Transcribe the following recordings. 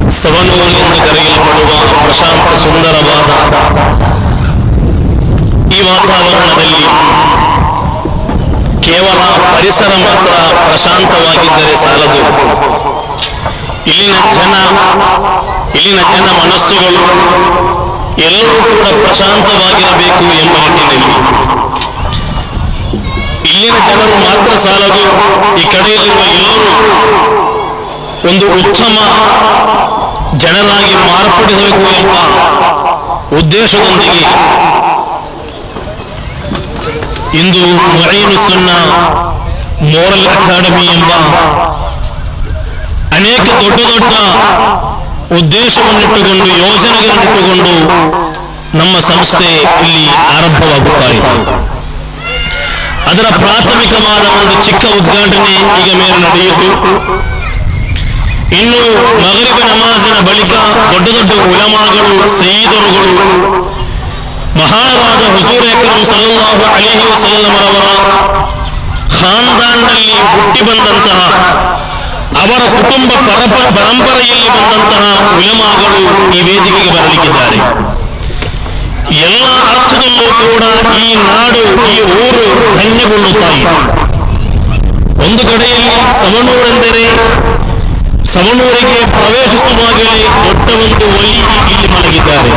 ಸವಣೂರು ಎಂದು ಕರೆಯಲ್ಪಡುವ ಪ್ರಶಾಂತ ಸುಂದರವಾದ ಈ ವಾತಾವರಣದಲ್ಲಿ ಕೇವಲ ಪರಿಸರ ಮಾತ್ರ ಪ್ರಶಾಂತವಾಗಿದ್ದರೆ ಸಾಲದು ಇಲ್ಲಿನ ಜನ ಇಲ್ಲಿನ ಜನ ಮನಸ್ಸುಗಳು ಎಲ್ಲರೂ ಕೂಡ ಪ್ರಶಾಂತವಾಗಿರಬೇಕು ಎಂಬ ನಿಟ್ಟಿನಲ್ಲಿ ಇಲ್ಲಿನ ಜನರು ಮಾತ್ರ ಸಾಲದು ಈ ಕಡೆಯಲ್ಲಿರುವ ಎಲ್ಲರೂ ಒಂದು ಉತ್ತಮ ಜನರಾಗಿ ಮಾರ್ಪಡಿಸಬೇಕು ಎಂಬ ಉದ್ದೇಶದೊಂದಿಗೆ ಇಂದು ಮೊರೈನು ಸುನ್ನ ಮೋರಲ್ ಅಕಾಡೆಮಿ ಎಂಬ ಅನೇಕ ದೊಡ್ಡ ದೊಡ್ಡ ಉದ್ದೇಶವನ್ನಿಟ್ಟುಕೊಂಡು ಯೋಜನೆಗಳನ್ನಿಟ್ಟುಕೊಂಡು ನಮ್ಮ ಸಂಸ್ಥೆ ಇಲ್ಲಿ ಆರಂಭವಾಗುತ್ತಾ ಇದೆ ಅದರ ಪ್ರಾಥಮಿಕವಾದ ಒಂದು ಚಿಕ್ಕ ಉದ್ಘಾಟನೆ ಈಗ ಮೇಲೆ ನಡೆಯಿತು ಇನ್ನು ಮಗರಿಬ ನಮಾಜಿನ ಬಳಿಕ ದೊಡ್ಡ ದೊಡ್ಡ ಉಲಮಾಗಳು ಸಯೀದರುಗಳು ಮಹಾರಾದ ಹುಜೂರ್ ಅಕ್ರಮ್ ಸಲ್ಲಲ್ಲಾಹು ಅಲಿಹಿ ವಸಲ್ಲಮರವರ ಖಾನ್ದಾನ್ನಲ್ಲಿ ಹುಟ್ಟಿ ಬಂದಂತಹ ಅವರ ಕುಟುಂಬ ಪರಪ ಪರಂಪರೆಯಲ್ಲಿ ಬಂದಂತಹ ಉಲಮಾಗಳು ಈ ವೇದಿಕೆಗೆ ಬರಲಿಕ್ಕಿದ್ದಾರೆ ಎಲ್ಲ ಅರ್ಥದಲ್ಲೂ ಕೂಡ ಈ ನಾಡು ಈ ಊರು ಧನ್ಯಗೊಳ್ಳುತ್ತಾ ಇದೆ ಒಂದು ಕಡೆಯಲ್ಲಿ ಸವಣೂರೆಂದರೆ ಸವಣೂರಿಗೆ ಪ್ರವೇಶಿಸುವಾಗಲೇ ದೊಡ್ಡ ಒಂದು ಒಲಿ ಇಲ್ಲಿ ಮಲಗಿದ್ದಾರೆ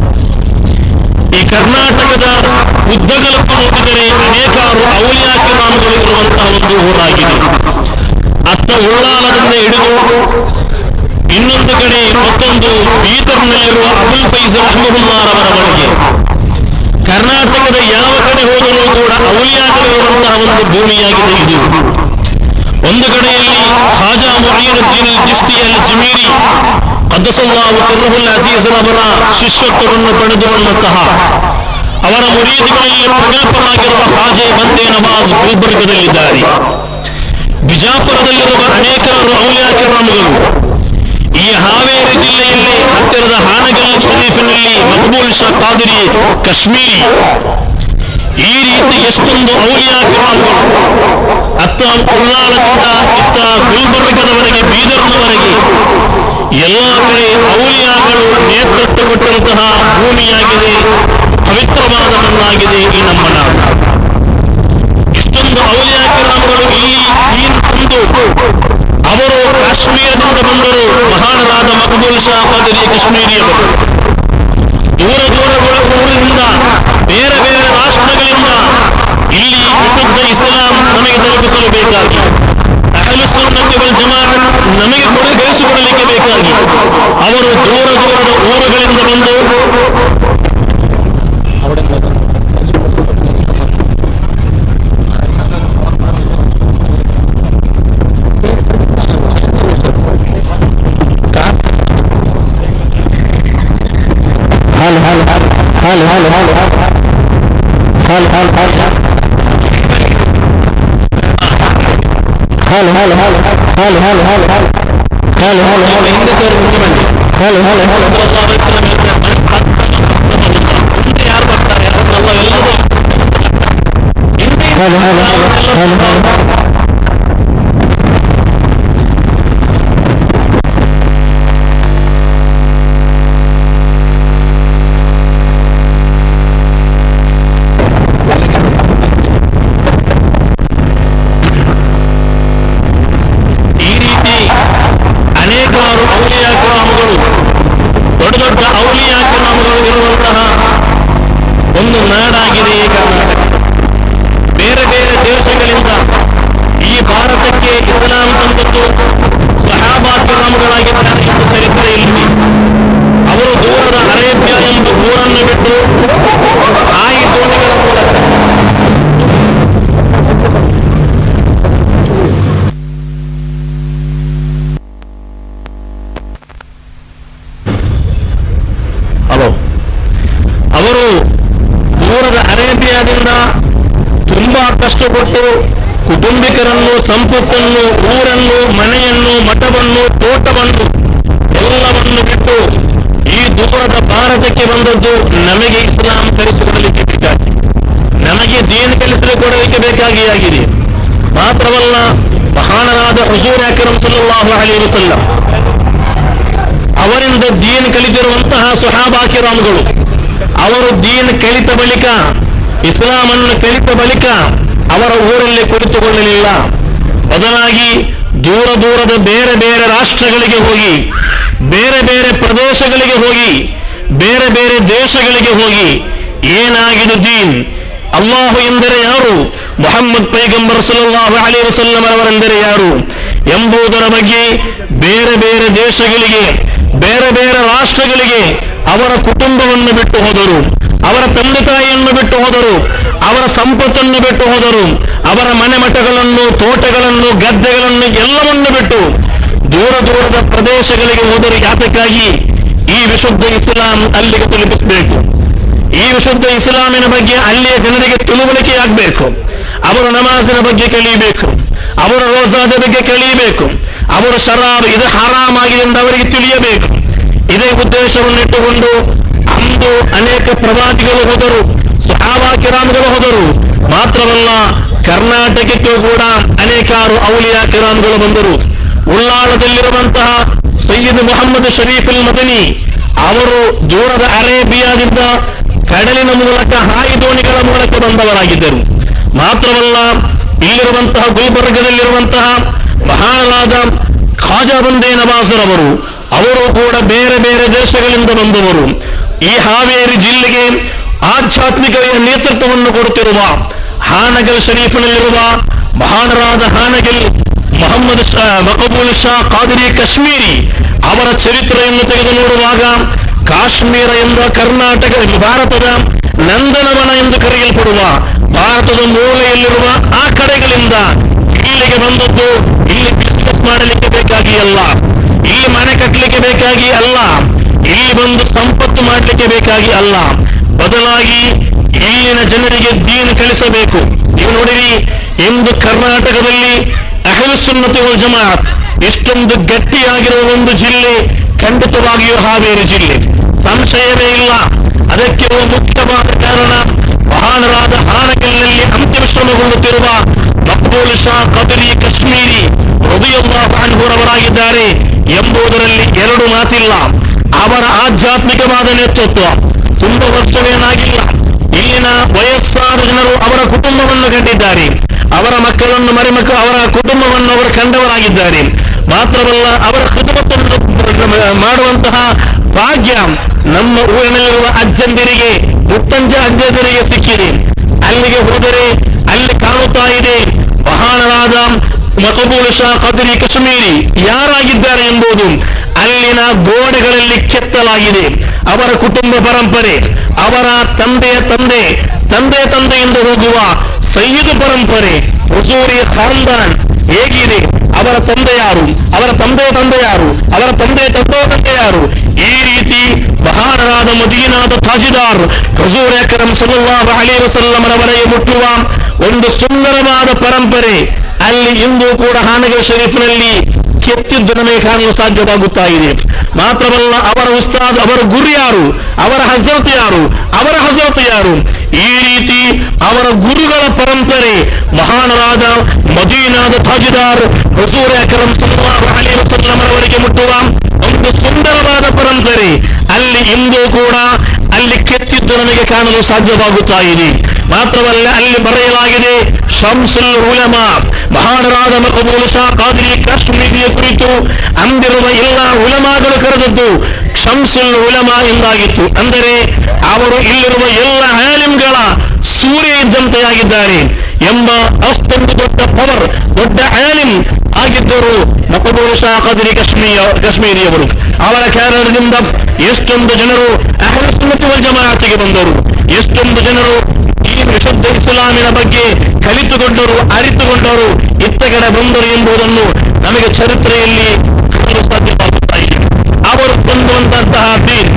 ಈ ಕರ್ನಾಟಕದ ಉದ್ದಗಲಕ್ಕೂ ನೋಡಿದರೆ ಅನೇಕಾರು ಔಲಿಯಾ ಕಿರಾಮ್ಗಳು ಇರುವಂತಹ ಒಂದು ಊರಾಗಿದೆ ಅತ್ತ ಉಳ್ಳಾಲದಿಂದ ಹಿಡಿದು ಇನ್ನೊಂದು ಕಡೆ ಮತ್ತೊಂದು ಬೀದರ್ನಲ್ಲಿರುವ ಅಬುಲ್ ಫೈಜಲ್ ಅಹಮದುಲ್ಲಾರವರವರೆಗೆ ಕರ್ನಾಟಕದ ಯಾವ ಕಡೆ ಹೋದರೂ ಕೂಡ ಔಲಿಯಾಗಳಿರುವಂತಹ ಒಂದು ಭೂಮಿಯಾಗಿದೆ ಇದು ಒಂದು ಕಡೆಯಲ್ಲಿ ಖಾಜಾ ಮುಯಿನುದ್ದೀನ್ ಚಿಸ್ತಿಯಲ್ ಜಮೀರಿ ಅದ್ದಸಲ್ಲಾಹು ಸರ್ರಹುಲ್ ಅಜೀಜರವರ ಶಿಷ್ಯತ್ವವನ್ನು ಪಡೆದುಕೊಂಡಂತಹ ಅವರ ಮುರೀದಿಗಳಲ್ಲಿ ಪ್ರಗಲ್ಭರಾಗಿರುವ ಹಾಜೆ ಬಂದೇ ನವಾಜ್ ಗುಲ್ಬರ್ಗದಲ್ಲಿದ್ದಾರೆ ಬಿಜಾಪುರದಲ್ಲಿರುವ ಅನೇಕಾರು ಔಲಿಯಾ ಕಿರಾಮಗಳು ಈ ಹಾವೇರಿ ಜಿಲ್ಲೆಯಲ್ಲಿ ಹತ್ತಿರದ ಹಾನಗಲ್ ಶರೀಫಿನಲ್ಲಿ ಮಕ್ಬೂಲ್ ಶಾ ಕಾದಿರಿ ಕಾಶ್ಮೀರಿ ಈ ರೀತಿ ಎಷ್ಟೊಂದು ಔಲಿಯಾ ಕಿರಾಮಗಳು ಅತ್ತ ಉಳ್ಳಾಲದಿಂದ ಇತ್ತ ಗುಲ್ಬರ್ಗದವರೆಗೆ ಬೀದರ್ನವರೆಗೆ ಎಲ್ಲ ಕಡೆ ಔಲಿಯಾಗಳು ನೇತೃತ್ವ ಕೊಟ್ಟಂತಹ ಭೂಮಿಯಾಗಿದೆ ಪವಿತ್ರವಾದ ಮಣ್ಣಾಗಿದೆ ಈ ನಮ್ಮ ನಾಡು ಇಷ್ಟೊಂದು ಔಲಿಯಾ ಕಿರಾಮಗಳು ಇಲ್ಲಿ ಈ ತಂದು ಅವರು ಕಾಶ್ಮೀರದಿಂದ ಬಂದರು ಮಹಾನರಾದ ಮಕ್ಬೂಲ್ ಶಾ ಕಾದಿರಿ ಕಾಶ್ಮೀರಿಯವರು ದೂರ ದೂರಗಳ ಊರಿನಿಂದ ಬೇರೆ ಬೇರೆ ರಾಷ್ಟ್ರಗಳಿಂದ ಇಲ್ಲಿ ವಿಶುದ್ಧ ಇಸ್ಲಾಂ ನಮಗೆ ತಲುಪಿಸಲು ಬೇಕಾಗಿ ಅಹಲು ಸುನ್ನತಿ ವಲ್ ಜಮಾಅತ್ ನಮಗೆ ಕೊಡುಗೆಯಿಸಿಕೊಡಲಿಕ್ಕೆ ಬೇಕಾಗಿ ಅವರು ದೂರ ದೂರದ ಊರುಗಳಿಂದ ಬಂದು هل هل هل هل هل هل هل هل هل هل هل هل هل هل هل هل هل هل ಹಿಂದೆ ತೋರಿ ಮುಂದೆ ಬನ್ನಿ هل هل هل ಸಲ್ಲಲ್ಲಾಹು ಅಲೈಹಿ ವಸಲ್ಲಂ ಹೇಳ್ತಾರೆ, ಮುಂದೆ ಯಾರು ಬರ್ತಾರೆ ಅಲ್ಲ ಎಲ್ಲರೂ ಹಿಂದೆ هل هل هل هل هل ಈ ರೀತಿ ಅನೇಕಾರು ಔಲಿಯಾ ಕಿರಾಮಗಳು ದೊಡ್ಡ ದೊಡ್ಡ ಔಲಿಯಾ ಕಿರಾಮಗಳು ಇರುವಂತಹ ಒಂದು ನಾಡಾಗಿದೆ ಈ ಕರ್ನಾಟಕ ಬೇರೆ ಬೇರೆ ದೇಶಗಳಿಂದ ಈ ಭಾರತಕ್ಕೆ ಇಸ್ಲಾಂ ತಂದದ್ದು ಸಹಾಬಾ ಕಿರಾಮಗಳಾಗಿದ್ದಾರೆ ಎಂದು ಚರಿತ್ರೆಯಲ್ಲಿದೆ ಅವರು ದೂರದ ಅರೇಬ್ಯ ಎಂಬ ಊರನ್ನು ಬಿಟ್ಟು ಹಾಯಿ ದೋಣಿಗಳ ಮೂಲಕ ಹಲೋ ಅವರು ದೂರದ ಅರೇಬಿಯಾದಿಂದ ತುಂಬಾ ಕಷ್ಟಪಟ್ಟು ಕುಟುಂಬಿಕರನ್ನು ಸಂಪತ್ತನ್ನು ಊರನ್ನು ಮನೆಯನ್ನು ಮಠವನ್ನು ತೋಟವನ್ನು ಎಲ್ಲವನ್ನು ಬಿಟ್ಟು ಈ ದೂರದ ಭಾರತಕ್ಕೆ ಬಂದದ್ದು ನಮಗೆ ಇಸ್ಲಾಂ ಕಲಿಸಿಕೊಡಲಿಕ್ಕೆ ಬೇಕಾಗಿ ನಮಗೆ ದೀನ್ ಕಲಿಸಿಕೊಡಲಿಕ್ಕೆ ಬೇಕಾಗಿ ಆಗಿದೆ ಮಾತ್ರವಲ್ಲ ಮಹಾನರಾದ ಹುಜೂರ್ ಅಕ್ರಮ್ ಸಲ್ಲಲ್ಲಾಹು ಅಲೈಹಿ ವಸಲ್ಲಂ ದೀನ್ ಕಲಿತಿರುವಂತಹ ಸುಹಾಬಾ ಕಿರಾಮ್ಗಳು ಅವರು ದೀನ್ ಕಲಿತ ಬಳಿಕ ಇಸ್ಲಾಮನ್ನು ಕಲಿತ ಬಳಿಕ ಅವರ ಊರಲ್ಲಿ ಕುಳಿತುಕೊಳ್ಳಲಿಲ್ಲ ಬದಲಾಗಿ ದೂರ ದೂರದ ಬೇರೆ ಬೇರೆ ರಾಷ್ಟ್ರಗಳಿಗೆ ಹೋಗಿ ಬೇರೆ ಬೇರೆ ಪ್ರದೇಶಗಳಿಗೆ ಹೋಗಿ ಬೇರೆ ಬೇರೆ ದೇಶಗಳಿಗೆ ಹೋಗಿ ಏನಾಗಿದೆ ದೀನ್ ಅಲ್ಲಾಹು ಎಂದರೆ ಯಾರು ಮೊಹಮ್ಮದ್ ಪೈಗಂಬರ್ ಸಲ್ಲಲ್ಲಾಹು ಅಲೈಹಿ ವಸಲ್ಲಂ ಅವರೆಂದರೆ ಯಾರು ಎಂಬುದರ ಬಗ್ಗೆ ಬೇರೆ ಬೇರೆ ದೇಶಗಳಿಗೆ ಬೇರೆ ಬೇರೆ ರಾಷ್ಟ್ರಗಳಿಗೆ ಅವರ ಕುಟುಂಬವನ್ನು ಬಿಟ್ಟು ಹೋದರು ಅವರ ತಂದೆ ತಾಯಿಯನ್ನು ಬಿಟ್ಟು ಹೋದರು ಅವರ ಸಂಪತ್ತನ್ನು ಬಿಟ್ಟು ಹೋದರು ಅವರ ಮನೆ ಮಠಗಳನ್ನು ತೋಟಗಳನ್ನು ಗದ್ದೆಗಳನ್ನು ಎಲ್ಲವನ್ನು ಬಿಟ್ಟು ದೂರ ದೂರದ ಪ್ರದೇಶಗಳಿಗೆ ಹೋದರು ಯಾತಕ್ಕಾಗಿ ಈ ವಿಶುದ್ಧ ಇಸ್ಲಾಂ ಅಲ್ಲಿಗೆ ತಲುಪಿಸಬೇಕು ಈ ವಿಶುದ್ಧ ಇಸ್ಲಾಮಿನ ಬಗ್ಗೆ ಅಲ್ಲಿಯ ಜನರಿಗೆ ತಿಳುವಳಿಕೆ ಆಗಬೇಕು ಅವರು ನಮಾಜಿನ ಬಗ್ಗೆ ಕಲಿಯಬೇಕು ಅವರ ರೋಜಾದ ಬಗ್ಗೆ ಕಲಿಯಬೇಕು ಅವರ ಶರಾಬ್ ಇದು ಹರಾಮಾಗಿದೆ ಎಂದು ಅವರಿಗೆ ತಿಳಿಯಬೇಕು ಇದೇ ಉದ್ದೇಶವನ್ನು ಇಟ್ಟುಕೊಂಡು ಅಂದು ಅನೇಕ ಪ್ರವಾದಿಗಳು ಹೋದರು ಸಹಾಬಾ ಕಿರಾಮ್ಗಳು ಹೋದರು ಮಾತ್ರವಲ್ಲ ಕರ್ನಾಟಕಕ್ಕೂ ಕೂಡ ಅನೇಕಾರು ಔಲಿಯಾ ಕಿರಾಮ್ಗಳು ಬಂದರು ಉಳ್ಳಾಳದಲ್ಲಿರುವಂತಹ ಸೈಯದ್ ಮೊಹಮ್ಮದ್ ಶರೀಫ್ ಅಲ್ ಮದನಿ ಅವರು ದೂರದ ಅರೇಬಿಯಾದಿಂದ ಕಡಲಿನ ಮೂಲಕ ಹಾಯಿ ದೋಣಿಗಳ ಮೂಲಕ ಬಂದವರಾಗಿದ್ದರು ಮಾತ್ರವಲ್ಲ ಇಲ್ಲಿರುವಂತಹ ಗುಲ್ಬರ್ಗದಲ್ಲಿರುವಂತಹ ಮಹಾನಾದ ಖಾಜಾ ಬಂದೇ ನವಾಜರವರು ಅವರು ಕೂಡ ಬೇರೆ ಬೇರೆ ದೇಶಗಳಿಂದ ಬಂದವರು ಈ ಹಾವೇರಿ ಜಿಲ್ಲೆಗೆ ಆಧ್ಯಾತ್ಮಿಕ ನೇತೃತ್ವವನ್ನು ಕೊಡುತ್ತಿರುವ ಹಾನಗಲ್ ಶರೀಫ್ನಲ್ಲಿರುವ ಮಹಾನರಾದ ಹಾನಗಲ್ ಮೊಹಮ್ಮದ್ ಶಾ ಮಕಬೂಲ್ ಶಾ ಕಾದಿರಿ ಕಾಶ್ಮೀರಿ ಅವರ ಚರಿತ್ರೆಯನ್ನು ತೆಗೆದು ನೋಡುವಾಗ ಕಾಶ್ಮೀರ ಎಂಬ ಕರ್ನಾಟಕ ಭಾರತದ ನಂದನವನ ಎಂದು ಕರೆಯಲ್ಪಡುವ ಭಾರತದ ಮೂಲೆಯಲ್ಲಿರುವ ಆ ಕಡೆಗಳಿಂದ ಇಲ್ಲಿಗೆ ಬಂದದ್ದು ಇಲ್ಲಿ ಬಿಸ್ನೆಸ್ ಮಾಡಲಿಕ್ಕೆ ಬೇಕಾಗಿ ಅಲ್ಲ ಇಲ್ಲಿ ಮನೆ ಕಟ್ಟಲಿಕ್ಕೆ ಬೇಕಾಗಿ ಅಲ್ಲ ಇಲ್ಲಿ ಬಂದು ಸಂಪತ್ತು ಮಾಡಲಿಕ್ಕೆ ಬೇಕಾಗಿ ಅಲ್ಲ ಬದಲಾಗಿ ಇಲ್ಲಿನ ಜನರಿಗೆ ದೀನ್ ಕಲಿಸಬೇಕು ನೀವು ನೋಡಿರಿ ಇಂದು ಕರ್ನಾಟಕದಲ್ಲಿ ಅಹಲ್ ಸುನ್ನತಿ ವಲ್ ಜಮಾತ್ ಇಷ್ಟೊಂದು ಗಟ್ಟಿಯಾಗಿರುವ ಒಂದು ಜಿಲ್ಲೆ ಖಂಡಿತವಾಗಿಯೂ ಹಾವೇರಿ ಜಿಲ್ಲೆ ಸಂಶಯವೇ ಇಲ್ಲ ಅದಕ್ಕೆ ಒಂದು ಮುಖ್ಯವಾದ ಕಾರಣ ಮಹಾನರಾದ ಹಾನಗಲ್ನಲ್ಲಿ ಅಂತಿಮ ಶ್ರಮಗೊಳ್ಳುತ್ತಿರುವ ಮಕ್ಬೂಲ್ ಶಾ ಕದರಿ ಕಾಶ್ಮೀರಿ ಹೃದಯಲ್ಲಾಹು ಅನ್ಹುರವರಾಗಿದ್ದಾರೆ ಎಂಬುದರಲ್ಲಿ ಎರಡು ಮಾತಿಲ್ಲ ಅವರ ಆಧ್ಯಾತ್ಮಿಕವಾದ ನೇತೃತ್ವ ತುಂಬ ವರ್ಷವೇನಾಗಿಲ್ಲ ಇಲ್ಲಿನ ವಯಸ್ಸಾದ ಜನರು ಅವರ ಕುಟುಂಬವನ್ನು ಕಂಡಿದ್ದಾರೆ ಅವರ ಮಕ್ಕಳನ್ನು ಮರಿಮಕ್ಕ ಅವರ ಕುಟುಂಬವನ್ನು ಅವರು ಕಂಡವರಾಗಿದ್ದಾರೆ ಮಾತ್ರವಲ್ಲ ಅವರ ಕುಟುಂಬವನ್ನು ಮಾಡುವಂತಹ ಭಾಗ್ಯ ನಮ್ಮ ಊರಿನಲ್ಲಿರುವ ಅಜ್ಜಂದಿರಿಗೆ ಮುತ್ತಂಜ ಅಜ್ಜಂದಿರಿಗೆ ಸಿಕ್ಕಿದೆ ಅಲ್ಲಿಗೆ ಹೋದರೆ ಅಲ್ಲಿ ಕಾಣುತ್ತಾ ಇದೆ ಮಹಾನರಾದ ಮಕಬೂಲ್ ಶಾ ಕದರಿ ಕಾಶ್ಮೀರಿ ಯಾರಾಗಿದ್ದಾರೆ ಎಂಬುದು ಅಲ್ಲಿನ ಗೋಡೆಗಳಲ್ಲಿ ಕೆತ್ತಲಾಗಿದೆ ಅವರ ಕುಟುಂಬ ಪರಂಪರೆ ಅವರ ತಂದೆಯ ತಂದೆ ತಂದೆ ತಂದೆಯಿಂದ ಹೋಗುವ ಸೈಯದ್ ಪರಂಪರೆ ಹುಜೂರಿ ಖಾನ್ದಾನ್ ಹೇಗಿದೆ ಅವರ ತಂದೆ ಯಾರು ಅವರ ತಂದೆಯ ತಂದೆ ಯಾರು ಅವರ ತಂದೆಯ ತಂದೆಯ ತಂದೆ ಯಾರು ಈ ರೀತಿ ಮಹಾನರಾದ ಮದೀನಾದ ತಾಜಿದಾರ್ ಹಜೂರ್ ಅಕ್ರಮ್ ಸಲ್ಲಲ್ಲಾಹು ಅಲೈಹಿ ವಸಲ್ಲಮರವರೆಗೆ ಮುಟ್ಟುವ ಒಂದು ಸುಂದರವಾದ ಪರಂಪರೆ ಅಲ್ಲಿ ಇಂದು ಕೂಡ ಹಾನಗಲ್ ಶರೀಫ್ನಲ್ಲಿ ಕೆತ್ತಿದ್ದು ನಮಗೆ ಕಾಣಲು ಸಾಧ್ಯವಾಗುತ್ತಾ ಇದೆ ಮಾತ್ರವಲ್ಲ ಅವರ ಉಸ್ತಾದ್ ಅವರ ಗುರು ಯಾರು ಅವರ ಹಜರತ್ ಯಾರು ಅವರ ಹಜರತ್ ಯಾರು ಈ ರೀತಿ ಅವರ ಗುರುಗಳ ಪರಂಪರೆ ಮಹಾನರಾದ ಮದೀನಾದ ತಾಜಿದಾರ್ ಹಸೂರ್ ಅಕರಂ ಸಲ್ಲಲ್ಲಾಹು ಅಲೈಹಿ ವಸಲ್ಲಮರವರೆಗೆ ಮುಟ್ಟುವ ಒಂದು ಸುಂದರವಾದ ಪರಂಪರೆ ಅಲ್ಲಿ ಇಂದು ಕೂಡ ಅಲ್ಲಿ ಕೆತ್ತಿದ್ದು ನಮಗೆ ಕಾಣಲು ಸಾಧ್ಯವಾಗುತ್ತಾ ಇದೆ ಮಾತ್ರವಲ್ಲ ಅಲ್ಲಿ ಬರೆಯಲಾಗಿದೆ ಶಂಸುಲ್ ಉಲಮಾ ಮಹಾನರಾದ ಮಕಬೂಲ್ ಶಾ ಕಾದಿರಿ ಕಾಶ್ಮೀರಿಯ ಕುರಿತು ಅಂದಿರುವ ಎಲ್ಲ ಉಲಮಾಗಳು ಕರೆದದ್ದು ಶಂಸುಲ್ ಉಲಮಾ ಎಂದಾಗಿತ್ತು ಅಂದರೆ ಅವರು ಇಲ್ಲಿರುವ ಎಲ್ಲ ಆಲಿಮ್ಗಳ ಸೂರ್ಯ ಇದ್ದಂತೆಯಾಗಿದ್ದಾರೆ ಎಂಬ ಅಷ್ಟೊಂದು ದೊಡ್ಡ ಪವರ್ ದೊಡ್ಡ ಆಲಿಮ್ ಆಗಿದ್ದರು ಮಕಬೂಲ್ ಶಾ ಕದಿರಿ ಕಾಶ್ಮೀರ ಕಾಶ್ಮೀರಿಯವರು ಅವರ ಕಾರಣದಿಂದ ಎಷ್ಟೊಂದು ಜನರು ಅಹ್ಲ ಸುನ್ನತಿ ವಲ್ ಜಮಾಅತಿಗೆ ಬಂದರು ಎಷ್ಟೊಂದು ಜನರು ಈ ವಿಶುದ್ಧ ಇಸ್ಲಾಮಿನ ಬಗ್ಗೆ ಕಲಿತುಕೊಂಡರು ಅರಿತುಕೊಂಡರು ಇತ್ತ ಕಡೆ ಬಂದರು ಎಂಬುದನ್ನು ನಮಗೆ ಚರಿತ್ರೆಯಲ್ಲಿ ಕಾಣಲು ಸಾಧ್ಯವಾಗುತ್ತಾ ಇದೆ ಅವರು ಹೊಂದುವಂತಹ ದೀನ್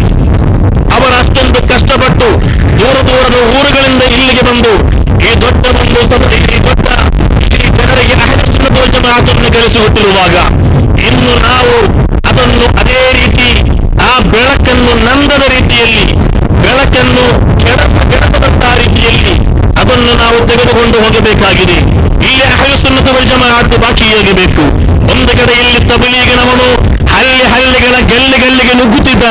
ಅವರ ಅಷ್ಟೊಂದು ಕಷ್ಟಪಟ್ಟು ದೂರ ದೂರದ ಊರುಗಳಿಂದ ಇಲ್ಲಿಗೆ ಬಂದು ಈ ದೊಡ್ಡ ಒಂದು ಸಭೆ ಈ ದೊಡ್ಡ ಈ ಜನರಿಗೆ ಅಹಲಸುನ್ನತ ಜಮಾತನ್ನು ಗಳಿಸಿಕೊಟ್ಟಿರುವಾಗ ಇನ್ನು ನಾವು ಅದನ್ನು ಅದೇ ರೀತಿ ಆ ಬೆಳಕನ್ನು ನಂದದ ರೀತಿಯಲ್ಲಿ ಬೆಳಕನ್ನು ಕೆಡಸ ಕೆಡಸದಂತಹ ರೀತಿಯಲ್ಲಿ ಅದನ್ನು ನಾವು ತೆಗೆದುಕೊಂಡು ಹೋಗಬೇಕಾಗಿದೆ ಇಲ್ಲಿ ಅಹಲಸುನ್ನತ ಜಮಾತ್ ಬಾಕಿಯಾಗಬೇಕು ಒಂದು ಕಡೆ ಇಲ್ಲಿ ತಬಲೀಗಿನವನು ಹಳ್ಳಿ ಹಳ್ಳಿಗಳ ಗಲ್ಲಿ ಗಲ್ಲಿಗೆ ನುಗ್ಗುತ್ತಿದ್ದಾನೆ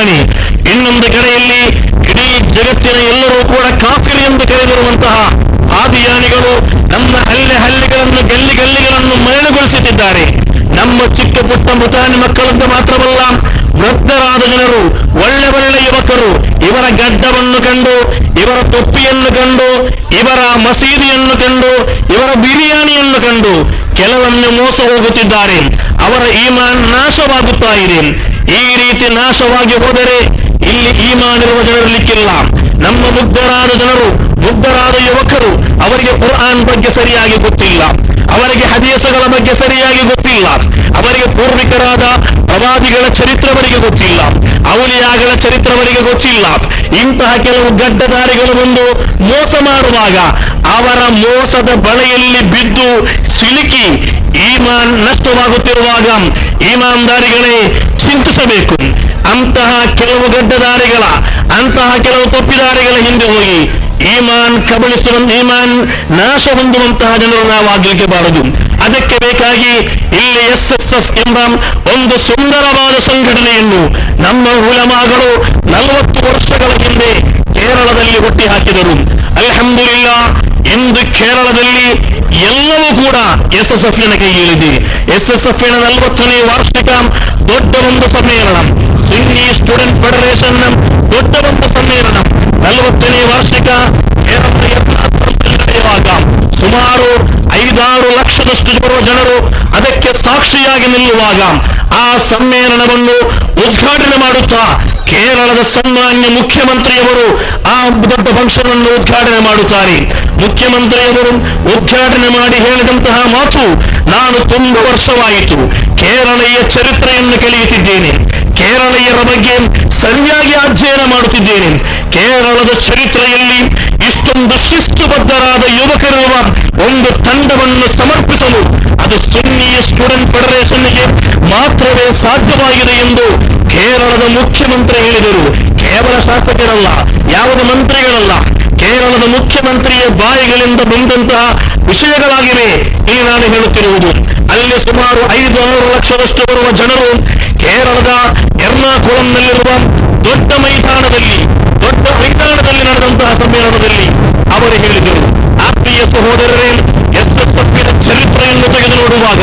ಬಿರಿಯಾನಿ ಇನ್ನೊಂದು ಕಡೆಯಲ್ಲಿ ಇಡೀ ಜಗತ್ತಿನ ಎಲ್ಲರೂ ಕೂಡ ಕಾಫಿರ್ ಎಂದು ಕರೆದಿರುವಂತಹ ಆದಿಯಾನಿಗಳು ನಮ್ಮ ಹಳ್ಳಿ ಹಳ್ಳಿಗಳನ್ನು ಗಲ್ಲಿ ಗಲ್ಲಿಗಳನ್ನು ಮರಳುಗೊಳಿಸುತ್ತಿದ್ದಾರೆ ನಮ್ಮ ಚಿಕ್ಕ ಪುಟ್ಟ ಮುತಾನಿ ಮಕ್ಕಳದ್ದು ಮಾತ್ರವಲ್ಲ ವೃದ್ಧರಾದ ಜನರು ಒಳ್ಳೆ ಒಳ್ಳೆ ಯುವಕರು ಇವರ ಗಡ್ಡವನ್ನು ಕಂಡು ಇವರ ತೊಪ್ಪಿಯನ್ನು ಕಂಡು ಇವರ ಮಸೀದಿಯನ್ನು ಕಂಡು ಇವರ ಬಿರಿಯಾನಿಯನ್ನು ಕಂಡು ಕೆಲವೊಮ್ಮೆ ಮೋಸ ಹೋಗುತ್ತಿದ್ದಾರೆ ಅವರ ಈಮಾನ್ ನಾಶವಾಗುತ್ತಾ ಇದೆ ಈ ರೀತಿ ನಾಶವಾಗಿ ಹೋದರೆ ಇಲ್ಲಿ ಈಮಾನ್ ಇರುವ ಜನರಿರ್ಲಿಕ್ಕಿಲ್ಲ ನಮ್ಮ ಮುಗ್ಧರಾದ ಜನರು ಮುಗ್ಧರಾದ ಯುವಕರು ಅವರಿಗೆ ಕುರ್ಆನ್ ಬಗ್ಗೆ ಸರಿಯಾಗಿ ಗೊತ್ತಿಲ್ಲ ಅವರಿಗೆ ಹದೀಸುಗಳ ಬಗ್ಗೆ ಸರಿಯಾಗಿ ಗೊತ್ತಿಲ್ಲ ಅವರಿಗೆ ಪೂರ್ವಿಕರಾದ ಪ್ರವಾದಿಗಳ ಚರಿತ್ರೆ ಅವರಿಗೆ ಗೊತ್ತಿಲ್ಲ ಔಲಿಯಾಗಳ ಚರಿತ್ರೆ ಅವರಿಗೆ ಗೊತ್ತಿಲ್ಲ ಇಂತಹ ಕೆಲವು ಗಡ್ಡದಾರಿಗಳು ಬಂದು ಮೋಸ ಮಾಡುವಾಗ ಅವರ ಮೋಸದ ಬಳೆಯಲ್ಲಿ ಬಿದ್ದು ಸಿಲುಕಿ ಈಮಾನ್ ನಷ್ಟವಾಗುತ್ತಿರುವಾಗ ಈಮಾನ್ದಾರಿಗಳೇ ಚಿಂತಿಸಬೇಕು ಅಂತಹ ಕೆಲವು ಗಡ್ಡದಾರಿಗಳ ಅಂತಹ ಕೆಲವು ತಪ್ಪಿದಾರಿಗಳ ಹಿಂದೆ ಹೋಗಿ ಈಮಾನ್ ಕಬಳಿಸುವ ಈಮಾನ್ ನಾಶ ಹೊಂದುವಂತಹ ಜನರು ನಾವು ಆಗ್ಲಿಕ್ಕೆ ಬಾರದು ಅದಕ್ಕೆ ಬೇಕಾಗಿ ಇಲ್ಲಿ ಎಸ್ ಎಸ್ ಎಫ್ ಎಂಬ ಒಂದು ಸುಂದರವಾದ ಸಂಘಟನೆಯನ್ನು ನಮ್ಮ ಉಲಮಾಗಳು ನಲವತ್ತು ವರ್ಷಗಳ ಹಿಂದೆ ಕೇರಳದಲ್ಲಿ ಹುಟ್ಟಿ ಹಾಕಿದರು ಅಲ್ಹಮ್ದುಲಿಲ್ಲ ಇಂದು ಕೇರಳದಲ್ಲಿ ಎಲ್ಲವೂ ಕೂಡ ಎಸ್ ಎಸ್ ಎಫ್ ನ ಕೈಯಲ್ಲಿದೆ ಎಸ್ ಎಸ್ ಎಫ್ ನ ನಲವತ್ತನೇ ವಾರ್ಷಿಕ ದೊಡ್ಡ ಒಂದು ಸಮ್ಮೇಳನ ಸುನ್ನಿ ಸ್ಟೂಡೆಂಟ್ ಫೆಡರೇಷನ್ ನ ದೊಡ್ಡ ಒಂದು ಸಮ್ಮೇಳನ ನಲವತ್ತನೇ ವಾರ್ಷಿಕ ಕೇರಳದ ಯತ್ನಾಪುರದಲ್ಲಿ ನಡೆಯುವಾಗ ಸುಮಾರು ಐದಾರು ಲಕ್ಷದಷ್ಟು ಬರುವ ಜನರು ಅದಕ್ಕೆ ಸಾಕ್ಷಿಯಾಗಿ ನಿಲ್ಲುವಾಗ ಆ ಸಮ್ಮೇಳನವನ್ನು ಉದ್ಘಾಟನೆ ಮಾಡುತ್ತಾ ಕೇರಳದ ಸನ್ಮಾನ್ಯ ಮುಖ್ಯಮಂತ್ರಿಯವರು ಆ ದೊಡ್ಡ ಫಂಕ್ಷನ್ ಅನ್ನು ಉದ್ಘಾಟನೆ ಮಾಡುತ್ತಾರೆ ಮುಖ್ಯಮಂತ್ರಿಯವರು ಉದ್ಘಾಟನೆ ಮಾಡಿ ಹೇಳಿದಂತಹ ಮಾತು ನಾನು ತುಂಬ ವರ್ಷವಾಯಿತು ಕೇರಳೀಯ ಚರಿತ್ರೆಯನ್ನು ಕಲಿಯುತ್ತಿದ್ದೇನೆ ಕೇರಳೀಯರ ಬಗ್ಗೆ ಸರಿಯಾಗಿ ಅಧ್ಯಯನ ಮಾಡುತ್ತಿದ್ದೇನೆ ಕೇರಳದ ಚರಿತ್ರೆಯಲ್ಲಿ ಇಷ್ಟೊಂದು ಶಿಸ್ತುಬದ್ಧರಾದ ಯುವಕರಿರುವ ಒಂದು ತಂಡವನ್ನು ಸಮರ್ಪಿಸಲು ಅದು ಸುನ್ನಿ ಸ್ಟೂಡೆಂಟ್ ಫೆಡರೇಷನ್ಗೆ ಮಾತ್ರವೇ ಸಾಧ್ಯವಾಗಿದೆ ಎಂದು ಕೇರಳದ ಮುಖ್ಯಮಂತ್ರಿ ಹೇಳಿದರು ಕೇವಲ ಶಾಸಕರಲ್ಲ ಯಾವುದೇ ಮಂತ್ರಿಗಳಲ್ಲ ಕೇರಳದ ಮುಖ್ಯಮಂತ್ರಿಯ ಬಾಯಿಗಳಿಂದ ಬಂದಂತಹ ವಿಷಯಗಳಾಗಿವೆ ಇಲ್ಲಿ ನಾನು ಹೇಳುತ್ತಿರುವುದು ಅಲ್ಲಿ ಸುಮಾರು ಐದು ಆರು ಲಕ್ಷದಷ್ಟು ಬರುವ ಜನರು ಕೇರಳದ ಎರ್ನಾಕುಳಂನಲ್ಲಿರುವ ದೊಡ್ಡ ಮೈದಾನದಲ್ಲಿ ದೊಡ್ಡ ಮೈದಾನದಲ್ಲಿ ನಡೆದಂತಹ ಸಮ್ಮೇಳನದಲ್ಲಿ ಅವರು ಹೇಳಿದರು ಆತ್ಮೀಯ ಸಹೋದರರೇ ಎಸ್ ಎಸ್ ಎಫ್ನ ಚರಿತ್ರೆಯನ್ನು ತೆಗೆದು ನೋಡುವಾಗ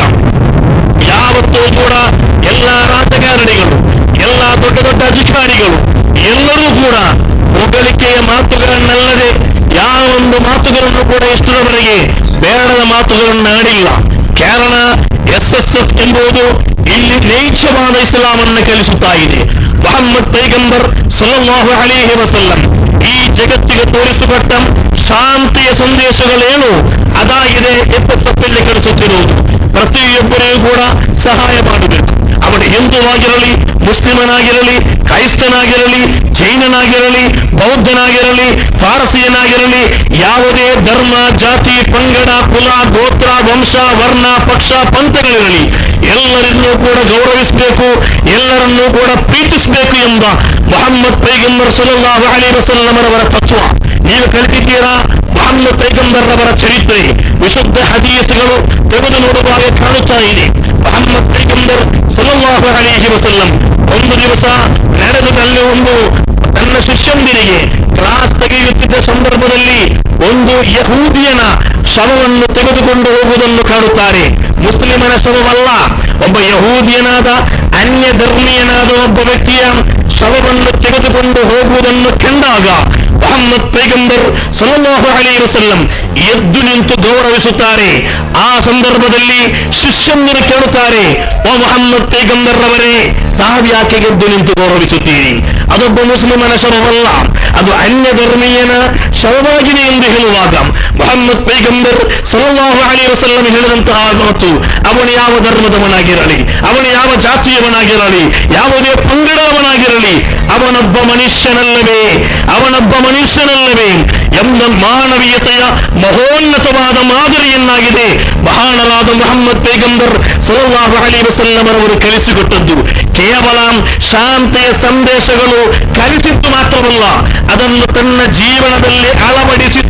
ಯಾವತ್ತೂ ಕೂಡ ಎಲ್ಲ ರಾಜಕಾರಣಿಗಳು ಎಲ್ಲ ದೊಡ್ಡ ದೊಡ್ಡ ಅಧಿಕಾರಿಗಳು ಎಲ್ಲರೂ ಕೂಡ ಹೊಗಳಿಕೆಯ ಮಾತುಗಳನ್ನಲ್ಲದೆ ಯಾವ ಒಂದು ಮಾತುಗಳನ್ನು ಕೂಡ ಎಷ್ಟರವರೆಗೆ ಬೇಡದ ಮಾತುಗಳನ್ನು ಆಡಿಲ್ಲ ಕಾರಣ ಎಸ್ ಎಸ್ ಎಫ್ ಎಂಬುದು ಇಲ್ಲಿ ನೈಜವಾದ ಇಸ್ಲಾಮನ್ನು ಕಲಿಸುತ್ತಾ ಇದೆ ಮೊಹಮ್ಮದ್ ಪೈಗಂಬರ್ ಸಲ್ಲಲ್ಲಾಹು ಅಲೈಹಿ ವಸಲ್ಲಂ ಈ ಜಗತ್ತಿಗೆ ತೋರಿಸಿಕೊಟ್ಟ ಶಾಂತಿಯ ಸಂದೇಶಗಳೇನು ಅದಾಗಿದೆ ಎಸ್ ಎಸ್ ಎಫ್ ಇಲ್ಲಿ ಕಲಿಸುತ್ತಿರುವುದು ಪ್ರತಿಯೊಬ್ಬರಿಗೂ ಕೂಡ ಸಹಾಯ ಮಾಡಬೇಕು ಅವನು ಹಿಂದುವಾಗಿರಲಿ ಮುಸ್ಲಿಮನಾಗಿರಲಿ ಕ್ರೈಸ್ತನಾಗಿರಲಿ ಜೈನನಾಗಿರಲಿ ಬೌದ್ಧನಾಗಿರಲಿ ಫಾರಸಿಯನಾಗಿರಲಿ ಯಾವುದೇ ಧರ್ಮ ಜಾತಿ ಪಂಗಡ ಕುಲ ಗೋತ್ರ ವಂಶ ವರ್ಣ ಪಕ್ಷ ಪಂಥಗಳಿರಲಿ ಎಲ್ಲರನ್ನೂ ಕೂಡ ಗೌರವಿಸಬೇಕು ಎಲ್ಲರನ್ನೂ ಕೂಡ ಪ್ರೀತಿಸಬೇಕು ಎಂಬ ಮೊಹಮ್ಮದ್ ಪೈಗಂಬರ್ ಸಲಲ್ಲಾಹು ಅಲೈಹಿ ವಸಲ್ಲಮರವರ ತತ್ವ ನೀವು ಕಲಿತಿದ್ದೀರಾ ಮೊಹಮ್ಮದ್ ಪೈಗಂಬರ್ರವರ ಚರಿತ್ರೆ ವಿಶುದ್ಧ ಹದೀಸ್ಗಳು ತೆಗೆದು ನೋಡುವಾಗ ಕಾಣುತ್ತಾ ಇದೆ ಮೊಹಮ್ಮದ್ ಪೈಗಂಬರ್ ಸಲಲ್ಲಾಹು ಅಲೈಹಿ ವಸಲ್ಲಂ ಒಂದು ದಿವಸ ನಡೆದಲ್ಲಿ ಒಂದು ತನ್ನ ಶಿಷ್ಯಂದಿರಿಗೆ ಕ್ಲಾಸ್ ತೆಗೆಯುತ್ತಿದ್ದ ಸಂದರ್ಭದಲ್ಲಿ ಒಂದು ಯಹೂದಿಯನ ಶವವನ್ನು ತೆಗೆದುಕೊಂಡು ಹೋಗುವುದನ್ನು ಕಾಣುತ್ತಾರೆ ಮುಸ್ಲಿಮನ ಶವವಲ್ಲ ಒಬ್ಬ ಯಹೂದಿಯನಾದ ಅನ್ಯ ಧರ್ಮೀಯನಾದ ಒಬ್ಬ ವ್ಯಕ್ತಿಯ ಶವವನ್ನು ತೆಗೆದುಕೊಂಡು ಹೋಗುವುದನ್ನು ಕಂಡಾಗ ಮೊಹಮ್ಮದ್ ಪೈಗಂಬರ್ ಸಲ್ಲಲ್ಲಾಹು ಅಲೈಹಿ ವಸಲ್ಲಂ ಎದ್ದು ನಿಂತು ಗೌರವಿಸುತ್ತಾರೆ ಆ ಸಂದರ್ಭದಲ್ಲಿ ಶಿಷ್ಯಂದಿರು ಕೇಳುತ್ತಾರೆ ಓ ಮೊಹಮ್ಮದ್ ಪೈಗಂಬರ್ ರವರೇ ತಾವ್ಯಾಕೆ ಎದ್ದು ನಿಂತು ಗೌರವಿಸುತ್ತೀರಿ ಅದೊಬ್ಬ ಮುಸ್ಲಿಮನ ಶವವಲ್ಲ ಅದು ಅನ್ಯ ಧರ್ಮೀಯನ ಶವವಾಗಿದೆ ಎಂದು ಹೇಳುವಾಗ ಮೊಹಮ್ಮದ್ ಪೈಗಂಬರ್ ಸಲ್ಲಲ್ಲಾಹು ಅಲೈಹಿ ವಸಲ್ಲಂ ಹೇಳಿದಂತಹ ಮಾತು ಅವನು ಯಾವ ಧರ್ಮದವನಾಗಿರಲಿ ಅವನು ಯಾವ ಜಾತಿಯವನಾಗಿರಲಿ ಯಾವುದೇ ಪಂಗಡವನಾಗಿರಲಿ ಅವನೊಬ್ಬ ಮನುಷ್ಯನಲ್ಲವೇ ಅವನೊಬ್ಬ ಮನುಷ್ಯನಲ್ಲವೇ ಎಂಬ ಮಾನವೀಯತೆಯ ಮಹೋನ್ನತವಾದ ಮಾದರಿಯನ್ನಾಗಿದೆ ಮಹಾನರಾದ ಮೊಹಮ್ಮದ್ ಪೈಗಂಬರ್ ಸಲ್ಲಲ್ಲಾಹು ಅಲೈಹಿ ವಸಲ್ಲಮರವರು ಕಲಿಸಿಕೊಟ್ಟದ್ದು ಕೇವಲ ಶಾಂತಿಯ ಸಂದೇಶಗಳು ಕಲಿಸಿದ್ದು ಮಾತ್ರವಲ್ಲ ಅದನ್ನು ತನ್ನ ಜೀವನದಲ್ಲಿ ಅಳವಡಿಸಿ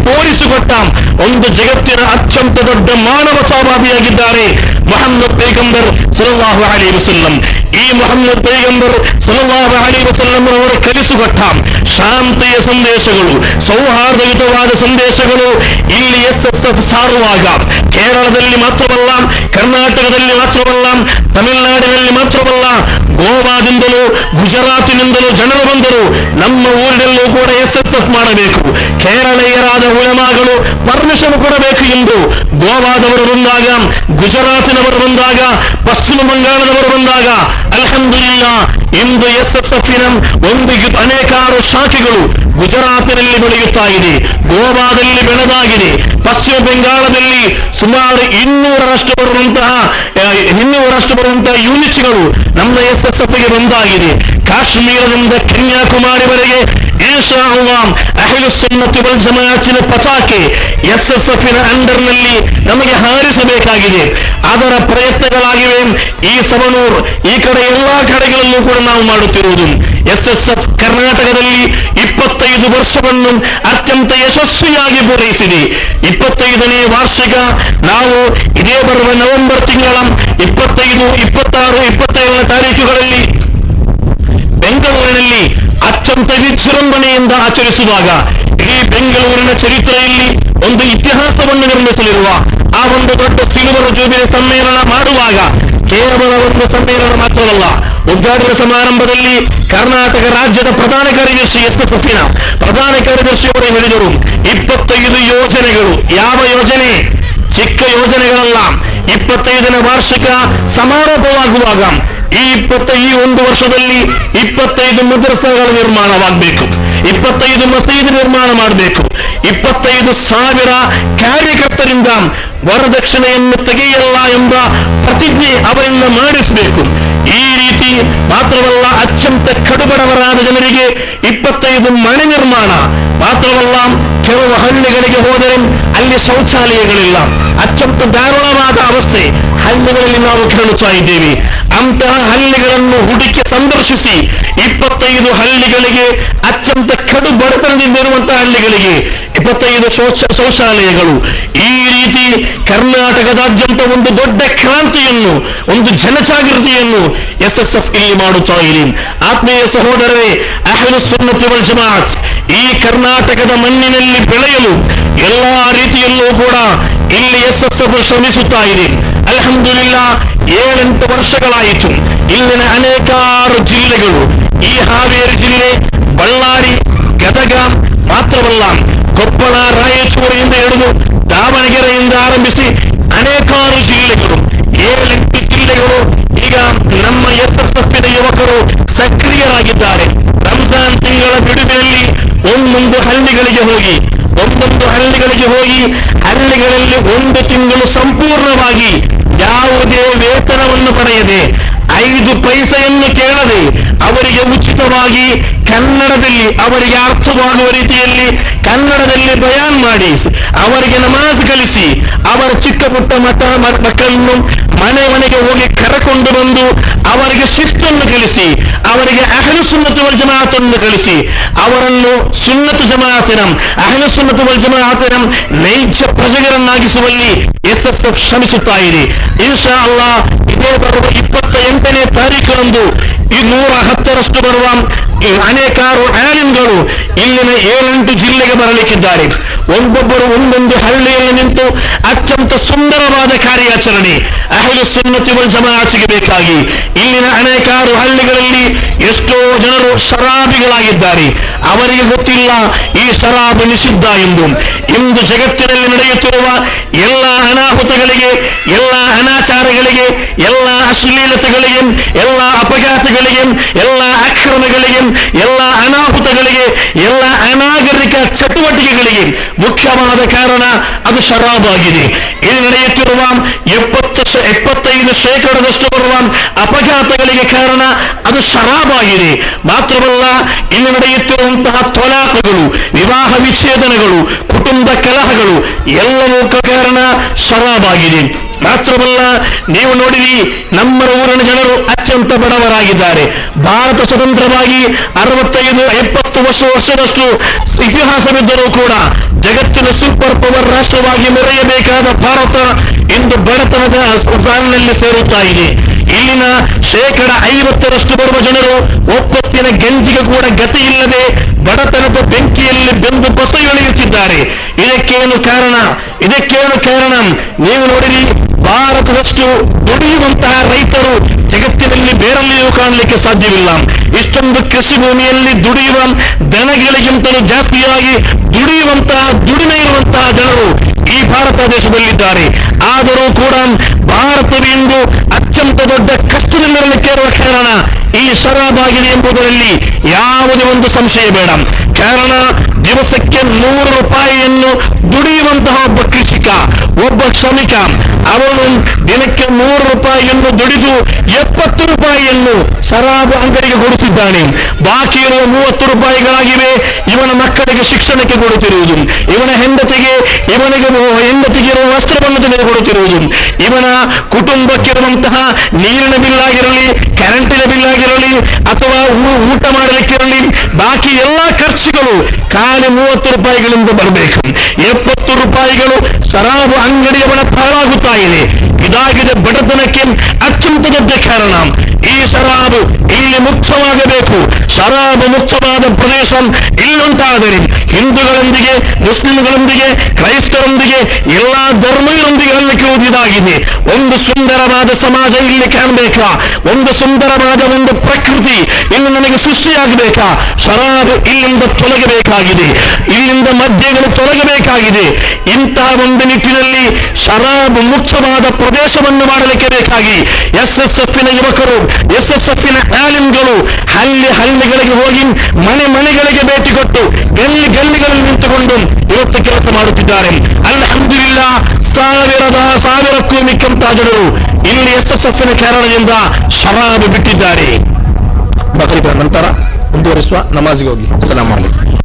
ತೋರಿಸಿಕೊಟ್ಟ ಒಂದು ಜಗತ್ತಿನ ಅತ್ಯಂತ ದೊಡ್ಡ ಮಾನವ ಸ್ವಾಭಾವಿಯಾಗಿದ್ದಾರೆ ಮೊಹಮ್ಮದ್ ಪೈಗಂಬರ್ ಸಲಲ್ಲಾಹು ಅಲಿ ವಸಲ್ಲಂ ಈ ಮೊಹಮ್ಮದ್ ಪೈಗಂಬರ್ ಸಲಲ್ಲಾಹು ಅಲಿ ವಸಲ್ಲಂ ಅವರು ಕಲಿಸಿಕೊಟ್ಟ ಶಾಂತಿಯ ಸಂದೇಶಗಳು ಸೌಹಾರ್ದಯುತವಾದ ಸಂದೇಶಗಳು ಇಲ್ಲಿ ಎಸ್ ಎಸ್ ಎಫ್ ಸಾರುವಾಗ ಕೇರಳದಲ್ಲಿ ಮಾತ್ರವಲ್ಲ ಕರ್ನಾಟಕದಲ್ಲಿ ಮಾತ್ರವಲ್ಲ ತಮಿಳುನಾಡಿನಲ್ಲಿ ಮಾತ್ರವಲ್ಲ ಗೋವಾದಿಂದಲೂ ಗುಜರಾತಿನಿಂದಲೂ ಜನರು ಬಂದರು ನಮ್ಮ ಊರಿನಲ್ಲೂ ಕೂಡ ಎಸ್ ಎಸ್ ಎಫ್ ಮಾಡಬೇಕು ಕೇರಳೀಯರಾದ ಉಳಮಾಗಳು ಪರ್ಮಿಷನ್ ಕೊಡಬೇಕು ಎಂದು ಗೋವಾದವರು ಬಂದಾಗ ಗುಜರಾತಿನವರು ಬಂದಾಗ ಪಶ್ಚಿಮ ಬಂಗಾಳದವರು ಬಂದಾಗ ಅಲ್ಹಮ್ದುಲಿಲ್ಲಾ ಇಂದು ಎಸ್ ಎಸ್ ಎಫ್ನ ಒಂದು ಯು- ಅನೇಕಾರು ಶಾಖೆಗಳು ಗುಜರಾತಿನಲ್ಲಿ ಬೆಳೆಯುತ್ತಾ ಇದೆ ಗೋವಾದಲ್ಲಿ ಬೆಳೆದಾಗಿದೆ ಪಶ್ಚಿಮ ಬೆಂಗಾಳದಲ್ಲಿ ಸುಮಾರು ಇನ್ನೂರರಷ್ಟು ಬರುವಂತಹ ಆ, ಇನ್ನೂರರಷ್ಟು ಬರುವಂತಹ ಯೂನಿಟ್ಗಳು ನಮ್ಮ ಎಸ್ ಎಸ್ ಎಫ್ಗೆ ಬಂದಾಗಿದೆ ಕಾಶ್ಮೀರದಿಂದ ಕನ್ಯಾಕುಮಾರಿವರೆಗೆ ಇನ್ಶಾ ಅಲ್ಲಾಹ್ ಅಹ್ಲು ಸುನ್ನತಿ ವಲ್ ಜಮಾಅತಿನ ಪತಾಕೆ ಎಸ್ ಎಸ್ ಎಫ್ ಅಂಡರ್ನಲ್ಲಿ ನಮಗೆ ಹಾರಿಸಬೇಕಾಗಿದೆ ಅದರ ಪ್ರಯತ್ನಗಳಾಗಿವೆ ಈ ಸವಣೂರ್ ಈ ಕಡೆ ಎಲ್ಲಾ ಕಡೆಗಳಲ್ಲೂ ಕೂಡ ನಾವು ಮಾಡುತ್ತಿರುವುದು ಎಸ್ ಎಸ್ ಎಫ್ ಕರ್ನಾಟಕದಲ್ಲಿ ಇಪ್ಪತ್ತೈದು ವರ್ಷವನ್ನು ಅತ್ಯಂತ ಯಶಸ್ವಿಯಾಗಿ ಪೂರೈಸಿದೆ ಇಪ್ಪತ್ತೈದನೇ ವಾರ್ಷಿಕ ನಾವು ಇದೇ ಬರುವ ನವೆಂಬರ್ ತಿಂಗಳ ಇಪ್ಪತ್ತೈದು ಇಪ್ಪತ್ತಾರು ಇಪ್ಪತ್ತೇಳನೇ ತಾರೀಕುಗಳಲ್ಲಿ ಬೆಂಗಳೂರಿನಲ್ಲಿ ಅತ್ಯಂತ ವಿಜೃಂಭಣೆಯಿಂದ ಆಚರಿಸುವಾಗ ಇಡೀ ಬೆಂಗಳೂರಿನ ಚರಿತ್ರೆಯಲ್ಲಿ ಒಂದು ಇತಿಹಾಸವನ್ನು ನಿರ್ಮಿಸಲಿರುವ ಆ ಒಂದು ದೊಡ್ಡ ಸಿಲ್ವರ್ ಜೂಬಿಲಿ ಸಮ್ಮೇಳನ ಮಾಡುವಾಗ ಕೇವಲ ಒಂದು ಸಮ್ಮೇಳನ ಮಾತ್ರವಲ್ಲ ಉದ್ಘಾಟನಾ ಸಮಾರಂಭದಲ್ಲಿ ಕರ್ನಾಟಕ ರಾಜ್ಯದ ಪ್ರಧಾನ ಕಾರ್ಯದರ್ಶಿ ಎಸ್ ಎಸ್ ಎಫ್ನ ಪ್ರಧಾನ ಕಾರ್ಯದರ್ಶಿಯವರು ಹೇಳಿದರು ಇಪ್ಪತ್ತೈದು ಯೋಜನೆಗಳು ಯಾವ ಯೋಜನೆ ಚಿಕ್ಕ ಯೋಜನೆಗಳಲ್ಲ ಇಪ್ಪತ್ತೈದನೇ ವಾರ್ಷಿಕ ಸಮಾರೋಪವಾಗುವಾಗ ಈ ಇಪ್ಪತ್ತ ಈ ಒಂದು ವರ್ಷದಲ್ಲಿ ಇಪ್ಪತ್ತೈದು ಮದ್ರಸಾಗಳ ನಿರ್ಮಾಣವಾಗಬೇಕು ಇಪ್ಪತ್ತೈದು ಮಸೀದಿ ನಿರ್ಮಾಣ ಮಾಡಬೇಕು ಇಪ್ಪತ್ತೈದು ಸಾವಿರ ಕಾರ್ಯಕರ್ತರಿಂದ ವರದಕ್ಷಿಣೆಯನ್ನು ತೆಗೆಯಲ್ಲ ಎಂಬ ಪ್ರತಿಜ್ಞೆ ಅವರಿಂದ ಮಾಡಿಸಬೇಕು ಈ ರೀತಿ ಮಾತ್ರವಲ್ಲ ಅತ್ಯಂತ ಕಡುಬಡವರಾದ ಜನರಿಗೆ ಇಪ್ಪತ್ತೈದು ಮನೆ ನಿರ್ಮಾಣ ಮಾತ್ರವಲ್ಲ ಕೆಲವು ಹಳ್ಳಿಗಳಿಗೆ ಹೋದರೆ ಅಲ್ಲಿ ಶೌಚಾಲಯಗಳಿಲ್ಲ ಅತ್ಯಂತ ದಾರುಣವಾದ ಅವಸ್ಥೆ ಹಳ್ಳಿಗಳಲ್ಲಿ ನಾವು ಕೇಳುತ್ತಾ ಇದ್ದೇವೆ ಅಂತಹ ಹಳ್ಳಿಗಳನ್ನು ಹುಡುಕಿ ಸಂದರ್ಶಿಸಿ ಇಪ್ಪತ್ತೈದು ಹಳ್ಳಿಗಳಿಗೆ ಅತ್ಯಂತ ಕಡು ಬಡತನದಿಂದಿರುವಂತಹ ಹಳ್ಳಿಗಳಿಗೆ ಇಪ್ಪತ್ತೈದು ಶೌಚ ಶೌಚಾಲಯಗಳು ಈ ರೀತಿ ಕರ್ನಾಟಕದಾದ್ಯಂತ ಒಂದು ದೊಡ್ಡ ಕ್ರಾಂತಿಯನ್ನು ಒಂದು ಜನಜಾಗೃತಿಯನ್ನು ಎಸ್ ಎಸ್ ಎಫ್ ಇಲ್ಲಿ ಮಾಡುತ್ತಾ ಇದೆ ಆತ್ಮೀಯ ಸಹೋದರರೇ ಅಹಲು ಸುನ್ನತಿ ವಲ್ ಜಮಾತ್ ಈ ಕರ್ನಾಟಕದ ಮಣ್ಣಿನಲ್ಲಿ ಬೆಳೆಯಲು ಎಲ್ಲಾ ರೀತಿಯಲ್ಲೂ ಕೂಡ ಇಲ್ಲಿ ಎಸ್ ಎಸ್ ಎಫ್ ಶ್ರಮಿಸುತ್ತಾ ಇದೆ ಅಲ್ಹಮ್ದುಲಿಲ್ಲಾ ಏಳೆಂಟು ವರ್ಷಗಳಾಯಿತು ಇಲ್ಲಿನ ಅನೇಕಾರು ಜಿಲ್ಲೆಗಳು ಈ ಹಾವೇರಿ ಜಿಲ್ಲೆ ಬಳ್ಳಾರಿ ಗದಗ ಮಾತ್ರವಲ್ಲ ಕೊಪ್ಪಳ ರಾಯಚೂರಿನಿಂದ ಹಿಡಿದು ದಾವಣಗೆರೆಯಿಂದ ಆರಂಭಿಸಿ ಅನೇಕಾರು ಜಿಲ್ಲೆಗಳು ಏಳೆಂಟು ಜಿಲ್ಲೆಗಳು ಈಗ ನಮ್ಮ ಎಸ್ ಎಸ್ ಎಫ್ ಯುವಕರು ಸಕ್ರಿಯರಾಗಿದ್ದಾರೆ ರಂಜಾನ್ ತಿಂಗಳ ಬಿಡುವಿನಲ್ಲಿ ಒಂದೊಂದು ಹಳ್ಳಿಗಳಿಗೆ ಹೋಗಿ ಒಂದೊಂದು ಹಳ್ಳಿಗಳಿಗೆ ಹೋಗಿ ಹಳ್ಳಿಗಳಲ್ಲಿ ಒಂದು ತಿಂಗಳು ಸಂಪೂರ್ಣವಾಗಿ ಯಾವುದೇ ವೇತನವನ್ನು ಪಡೆಯದೆ ಐದು ಪೈಸೆಯನ್ನು ಕೇಳದೆ ಅವರಿಗೆ ಉಚಿತವಾಗಿ ಕನ್ನಡದಲ್ಲಿ ಅವರಿಗೆ ಅರ್ಥವಾಗುವ ರೀತಿಯಲ್ಲಿ ಕನ್ನಡದಲ್ಲಿ ಬಯಾನ್ ಮಾಡಿ ಅವರಿಗೆ ನಮಾಜ್ ಕಲಿಸಿ ಅವರ ಚಿಕ್ಕ ಪುಟ್ಟ ಮಠ ಮ- ಮಕ್ಕಳನ್ನು ಮನೆ ಮನೆಗೆ ಹೋಗಿ ಕರೆಕೊಂಡು ಬಂದು ಅವರಿಗೆ ಶಿಸ್ತನ್ನು ಕಲಿಸಿ ಅವರಿಗೆ ಅಹಲು ಸುನ್ನತು ವಲ್ ಜಮಾತನ್ನು ಕಲಿಸಿ ಅವರನ್ನು ಸುನ್ನತು ಜಮಾತಿನ ಅಹಲು ಸುನ್ನತು ವಲ್ ಜಮಾತಿನ ನೈಜ ಪ್ರಜೆಗಳನ್ನಾಗಿಸುವಲ್ಲಿ ಎಸ್ ಎಸ್ ಎಫ್ ಶ್ರಮಿಸುತ್ತಾ ಇದೆ ಇನ್ಶಾ ಅಲ್ಲಾ ಇದೇ ಬರುವ ಇಪ್ಪತ್ತ ಎಂಟನೇ ತಾರೀಕಿನಂದು ಈ ನೂರ ಹತ್ತರಷ್ಟು ಬರುವ ಈ ಅನೇಕಾರು ಆಲಿಮ್ಗಳು ಇಲ್ಲಿನ ಏಳೆಂಟು ಜಿಲ್ಲೆಗೆ ಬರಲಿಕ್ಕಿದ್ದಾರೆ ಒಬ್ಬೊಬ್ಬರು ಒಂದೊಂದು ಹಳ್ಳಿಯಲ್ಲಿ ನಿಂತು ಅತ್ಯಂತ ಸುಂದರವಾದ ಕಾರ್ಯಾಚರಣೆ ಅಹಲು ಸುನ್ನತಿ ವಲ್ ಜಮಾಅತಿಗೆ ಬೇಕಾಗಿ ಇಲ್ಲಿನ ಅನೇಕಾರು ಹಳ್ಳಿಗಳಲ್ಲಿ ಎಷ್ಟೋ ಜನರು ಶರಾಬಿಗಳಾಗಿದ್ದಾರೆ ಅವರಿಗೆ ಗೊತ್ತಿಲ್ಲ ಈ ಶರಾಬು ನಿಷಿದ್ಧ ಎಂದು ಇಂದು ಜಗತ್ತಿನಲ್ಲಿ ನಡೆಯುತ್ತಿರುವ ಎಲ್ಲ ಅನಾಹುತಗಳಿಗೆ ಎಲ್ಲ ಅನಾಚಾರಗಳಿಗೆ ಎಲ್ಲ ಅಶ್ಲೀಲತೆಗಳಿಗೆ ಎಲ್ಲ ಅಪಘಾತಗಳಿಗೆ ಎಲ್ಲ ಅಕ್ರಮಗಳಿಗೆ ಎಲ್ಲ ಅನಾಹುತಗಳಿಗೆ ಎಲ್ಲ ಅನಾಗರಿಕ ಚಟುವಟಿಕೆಗಳಿಗೆ ಮುಖ್ಯವಾದ ಕಾರಣ ಅದು ಶರಾಬಾಗಿದೆ ಇಲ್ಲಿ ನಡೆಯುತ್ತಿರುವ ಎಪ್ಪತ್ತು ಶ- ಎಪ್ಪತ್ತೈದು ಶೇಕಡದಷ್ಟು ಬರುವ ಅಪಘಾತಗಳಿಗೆ ಕಾರಣ ಅದು ಶರಾಬಾಗಿದೆ ಮಾತ್ರವಲ್ಲ ಇಲ್ಲಿ ನಡೆಯುತ್ತಿರುವಂತಹ ತೊಲಾಕಗಳು ವಿವಾಹ ವಿಚ್ಛೇದನಗಳು ಕುಟುಂಬ ಕಲಹಗಳು ಎಲ್ಲವೂ ಕ- ಕಾರಣ ಶರಾಬಾಗಿದೆ ಮಾತ್ರವಲ್ಲ ನೀವು ನೋಡಿರಿ ನಮ್ಮ ಊರಿನ ಜನರು ಅತ್ಯಂತ ಬಡವರಾಗಿದ್ದಾರೆ ಭಾರತ ಸ್ವತಂತ್ರವಾಗಿ ಅರವತ್ತೈದು ಎಪ್ಪತ್ತು ವರ್ಷ ವರ್ಷದಷ್ಟು ಇತಿಹಾಸವಿದ್ದರೂ ಕೂಡ ಜಗತ್ತಿನ ಸೂಪರ್ ಪವರ್ ರಾಷ್ಟ್ರವಾಗಿ ಮೆರೆಯಬೇಕಾದ ಭಾರತ ಇಂದು ಬಡತನದ ಸಾಲಿನಲ್ಲಿ ಸೇರುತ್ತಾ ಇದೆ ಇಲ್ಲಿನ ಶೇಕಡ ಐವತ್ತರಷ್ಟು ಬರುವ ಜನರು ಒಪ್ಪತ್ತಿನ ಗಂಜಿಗೆ ಕೂಡ ಗತಿ ಇಲ್ಲದೆ ಬಡತನದ ಬೆಂಕಿಯಲ್ಲಿ ಬೆಂದು ಬಸೆಯೊಳೆಯುತ್ತಿದ್ದಾರೆ ಇದಕ್ಕೇನು ಕಾರಣ ಇದಕ್ಕೇನು ಕಾರಣ ನೀವು ನೋಡಿರಿ ಭಾರತದಷ್ಟು ದುಡಿಯುವಂತಹ ರೈತರು ಜಗತ್ತಿನಲ್ಲಿ ಬೇರೆಲ್ಲಿಯೂ ಕಾಣಲಿಕ್ಕೆ ಸಾಧ್ಯವಿಲ್ಲ ಇಷ್ಟೊಂದು ಕೃಷಿ ಭೂಮಿಯಲ್ಲಿ ದುಡಿಯುವ ದನಗಳಿಗಿಂತಲೂ ಜಾಸ್ತಿಯಾಗಿ ದುಡಿಯುವಂತಹ ದುಡಿಮೆ ಇರುವಂತಹ ಜನರು ಈ ಭಾರತ ದೇಶದಲ್ಲಿದ್ದಾರೆ ಆದರೂ ಕೂಡ ಭಾರತವೆಂದು ಅತ್ಯಂತ ದೊಡ್ಡ ಕಷ್ಟದಲ್ಲಿರಲಿಕ್ಕೆ ಇರುವ ಕಾರಣ ಈ ಶರಾಬಾಗಿದೆ ಎಂಬುದರಲ್ಲಿ ಯಾವುದೇ ಒಂದು ಸಂಶಯ ಬೇಡ ಕಾರಣ ದಿವಸಕ್ಕೆ ನೂರು ರೂಪಾಯಿಯನ್ನು ದುಡಿಯುವಂತಹ ಒಬ್ಬ ಕೃಷಿಕ ಒಬ್ಬ ಶ್ರಮಿಕ ಅವನು ದಿನಕ್ಕೆ ನೂರು ರೂಪಾಯಿಯನ್ನು ದುಡಿದು ಎಪ್ಪತ್ತು ರೂಪಾಯಿಯನ್ನು ಶರಾಬು ಅಂಗಡಿಗೆ ಕೊಡುತ್ತಿದ್ದಾನೆ ಬಾಕಿ ಇರುವ ಮೂವತ್ತು ರೂಪಾಯಿಗಳಾಗಿವೆ ಇವನ ಮಕ್ಕಳಿಗೆ ಶಿಕ್ಷಣಕ್ಕೆ ಕೊಡುತ್ತಿರುವುದು ಇವನ ಹೆಂಡತಿಗೆ ಇವನಿಗೆ ಹೆಂಡತಿಗೆ ಇರುವ ವಸ್ತ್ರವನ್ನು ತೆಗೆದುಕೊಡುತ್ತಿರುವುದು ಇವನ ಕುಟುಂಬಕ್ಕಿರುವಂತಹ ನೀರಿನ ಬಿಲ್ ಆಗಿರಲಿ ಕರೆಂಟಿನ ಬಿಲ್ ಆಗಿರಲಿ ಅಥವಾ ಊ- ಊಟ ಮಾಡಲಿಕ್ಕಿರಲಿ ಬಾಕಿ ಎಲ್ಲಾ ಖರ್ಚುಗಳು ಖಾಲಿ ಮೂವತ್ತು ರೂಪಾಯಿಗಳಿಂದ ಬರಬೇಕು ಎಪ್ಪತ್ತು ರೂಪಾಯಿಗಳು ಶರಾಬು ಅಂಗಡಿಯವನ ಪಾಲಾಗುತ್ತಾ ಇದೆ ಇದಾಗಿದೆ ಬಡತನಕ್ಕೆ ಅತ್ಯಂತ ದೊಡ್ಡ ಕಾರಣ ಈ ಶರಾಬು ಇಲ್ಲಿ ಮುಕ್ತವಾಗಬೇಕು ಶರಾಬು ಮುಕ್ತವಾದ ಪ್ರದೇಶ ಇಲ್ಲುಂಟಾದರೆ ಹಿಂದೂಗಳೊಂದಿಗೆ ಮುಸ್ಲಿಂಗಳೊಂದಿಗೆ ಕ್ರೈಸ್ತರೊಂದಿಗೆ ಎಲ್ಲಾ ಧರ್ಮೀಯರೊಂದಿಗೆ ಅಲ್ಲಿಕ್ಕೆ ಇದಾಗಿದೆ ಒಂದು ಸುಂದರವಾದ ಸಮಾಜ ಇಲ್ಲಿ ಕಾಣಬೇಕಾ ಒಂದು ಸುಂದರವಾದ ಒಂದು ಪ್ರಕೃತಿ ಇಲ್ಲಿ ನಮಗೆ ಸೃಷ್ಟಿಯಾಗಬೇಕಾ ಶರಾಬು ಇಲ್ಲಿಂದ ತೊಲಗಬೇಕಾಗಿದೆ ಇಲ್ಲಿಂದ ಮದ್ಯಗಳು ತೊಲಗಬೇಕಾಗಿದೆ ಇಂತಹ ಒಂದು ನಿಟ್ಟಿನಲ್ಲಿ ಶರಾಬು ಮುಕ್ತವಾದ ಪ್ರದೇಶವನ್ನು ಮಾಡಲಿಕ್ಕೆ ಬೇಕಾಗಿ ಎಸ್ ಎಸ್ ಎಫ್ನ ಯುವಕರು ಎಸ್ ಎಸ್ ಎಫ್ನ ಆಲಿಮ್ಗಳು ಹಳ್ಳಿ ಹಳ್ಳಿಗಳಿಗೆ ಹೋಗಿ ಮನೆ ಮನೆಗಳಿಗೆ ಭೇಟಿ ಕೊಟ್ಟು ಗಲ್ಲಿ ಗಲ್ಲಿಗಳಲ್ಲಿ ನಿಂತುಕೊಂಡು ಇವತ್ತು ಕೆಲಸ ಮಾಡುತ್ತಿದ್ದಾರೆ ಅಲ್ಹಮ್ದುಲಿಲ್ಲ ಸಾವಿರದ ಸಾವಿರಕ್ಕೂ ಮಿಕ್ಕಂತಹ ಜನರು ಇಲ್ಲಿ ಎಸ್ ಎಸ್ ಎಫ್ನ ಕಾರಣದಿಂದ ಶರಾಬು ಬಿಟ್ಟಿದ್ದಾರೆ ಬಕರಿಗಳ ನಂತರ ಮುಂದುವರಿಸುವ ನಮಾಜಿಗೆ ಹೋಗಿ ಸಲಾಂ ಅಲೈಕುಂ